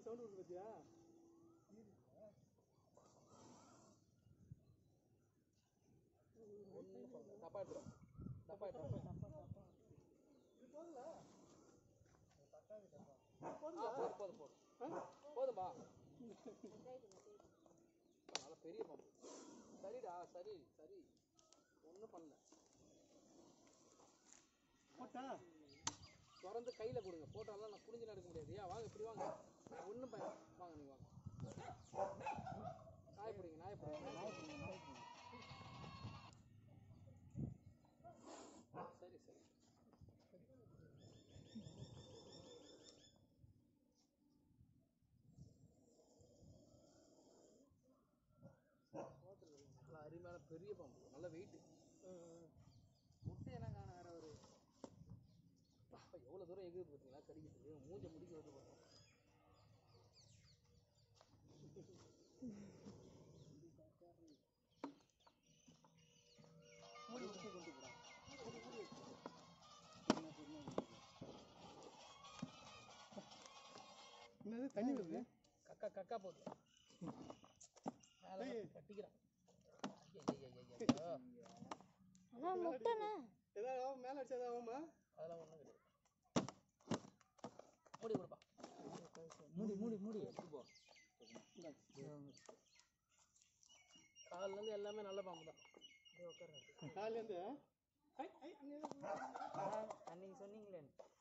sound வருது பார்த்தியா ஒன்றும் பண்ணல தப்பா எடுத்துரும் தப்பா எடுத்துரும் ஆ, போதும் போதும் போதும் போதும்பா நல்ல பெரிய பம்பு சரிடா சரி சரி ஒன்றும் பண்ணல போட்டா திறந்து கையில் கொடுங்க போட்டாலாம் நான் புரிஞ்சு எடுக்க முடியாது ஏன் வாங்க இப்படி வாங்க ஒன்றும் பயம் வாங்க நீங்கள் வாங்க நாய் பிடிங்க நாய் பிடிங்க நாய் பிடிங்க நாய் பிடிங்க சரி சரி நல்லா அருமையான பெரிய பாம்பு நல்ல வெயிட் முட்டை என்ன காண வேற ஒரு எவ்வளோ தூரம் எகுது பார்த்தீங்களா கடிக்கிறது மூஞ்ச முடிக்கிறது பார்த்தோம் மூடி விட்டு கொண்டு போகிறான் மூடி மூடி வச்சு என்னது தண்ணி வருது கக்கா கக்கா போகுது மேலே கட்டிக்கிறான் ஐயோ அதான் முட்டைண்ணே ஏதாவது ஆகும் மேலே அடிச்சா ஏதாவது ஆகுமா அதெல்லாம் ஒன்றும் கிடையாது மூடி கொடுப்பா மூடி மூடி மூடி எடுத்து காலிலேருந்து எல்லாமே நல்ல பாம்பு தான் காலையிலேருந்து அன்னைக்கு சொன்னீங்களே